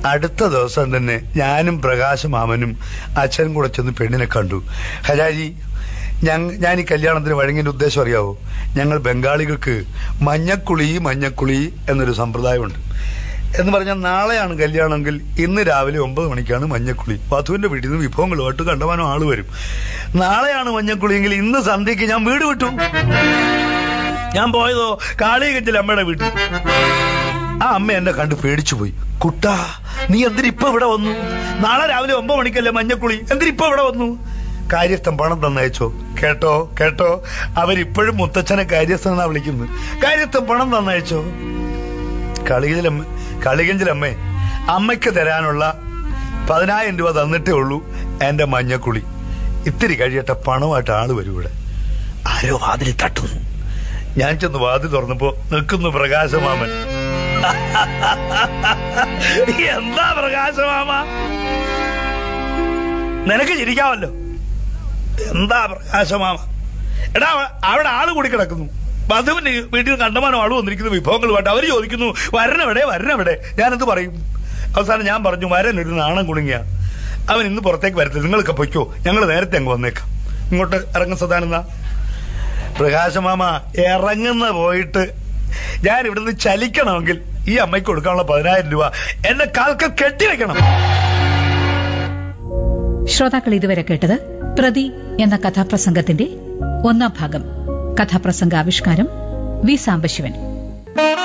അടുത്ത ദിവസം തന്നെ ഞാനും പ്രകാശ് മാമനും അച്ഛനും കൂടെ ചെന്ന് പെണ്ണിനെ കണ്ടു ഹരാജി ഞങ്ങ ഞാൻ ഈ കല്യാണത്തിന് വഴങ്ങിന്റെ ഉദ്ദേശം അറിയാവോ ഞങ്ങൾ ബംഗാളികൾക്ക് മഞ്ഞക്കുളി മഞ്ഞക്കുളി എന്നൊരു സമ്പ്രദായമുണ്ട് എന്ന് പറഞ്ഞാൽ നാളെയാണ് കല്യാണമെങ്കിൽ ഇന്ന് രാവിലെ ഒമ്പത് മണിക്കാണ് മഞ്ഞക്കുളി വധുവിന്റെ വീട്ടിൽ നിന്ന് വിഭവങ്ങളുമായിട്ട് കണ്ടമാനം ആള് വരും നാളെയാണ് മഞ്ഞക്കുളിയെങ്കിൽ ഇന്ന് സന്ധ്യക്ക് ഞാൻ വീട് വിട്ടു ഞാൻ പോയതോ കാളികഞ്ചിൽ അമ്മയുടെ വീട്ടിൽ ആ അമ്മ എന്നെ കണ്ട് പേടിച്ചു പോയി കുട്ടാ നീ എന്തിനിപ്പൊ ഇവിടെ വന്നു നാളെ രാവിലെ ഒമ്പത് മണിക്കല്ലേ മഞ്ഞക്കുളി എന്തിനിപ്പൊ ഇവിടെ വന്നു കാര്യസ്ഥൻ പണം തന്നയച്ചോ കേട്ടോ കേട്ടോ അവരിപ്പോഴും മുത്തച്ഛനെ കാര്യസ്ഥൻ എന്നാ വിളിക്കുന്നത് കാര്യസ്ഥൻ പണം തന്നയച്ചോ കളികഞ്ചിലമ്മ കളികഞ്ചിലമ്മേ അമ്മയ്ക്ക് തരാനുള്ള പതിനായിരം രൂപ തന്നിട്ടേ ഉള്ളൂ എന്റെ മഞ്ഞക്കുളി ഇത്തിരി കഴിയട്ടെ പണമായിട്ട് ആള് വരും ഇവിടെ ആരോ വാതിലിൽ തട്ടുന്നു ഞാൻ ചെന്ന് വാതിൽ തുറന്നപ്പോ നിൽക്കുന്നു പ്രകാശമാമൻ എന്താ പ്രകാശമാമ നിനക്ക് ചിരിക്കാമല്ലോ എന്താ പ്രകാശമാമ എടാ അവ- അവിടെ ആള് കൂടി കിടക്കുന്നു വധുവിന്റെ വീട്ടിൽ കണ്ടമാനം ആള് വന്നിരിക്കുന്നു വിഭവങ്ങളുമായിട്ട് അവര് ചോദിക്കുന്നു വരണവിടെ വരണവിടെ ഞാനെന്ത് പറയും അവസാനം ഞാൻ പറഞ്ഞു വരൻ ഒരു നാണം കുണുങ്ങിയ അവൻ ഇന്ന് പുറത്തേക്ക് വരത്തില്ല നിങ്ങളൊക്കെ പൊയ്ക്കോ ഞങ്ങൾ നേരത്തെ അങ്ങ് വന്നേക്കാം ഇങ്ങോട്ട് ഇറങ്ങുന്ന സദാനന്ദ പ്രകാശമാമ ഇറങ്ങുന്ന പോയിട്ട് ഞാൻ ഇവിടുന്ന് ചലിക്കണമെങ്കിൽ ഈ അമ്മയ്ക്ക് കൊടുക്കാനുള്ള പതിനായിരം രൂപ എന്നെ കാൽക്കൽ കെട്ടിവെക്കണം ശ്രോതാക്കൾ ഇതുവരെ കേട്ടത് പ്രതി എന്ന കഥാപ്രസംഗത്തിന്റെ ഒന്നാം ഭാഗം കഥാപ്രസംഗ ആവിഷ്കാരം വി സാംബശിവൻ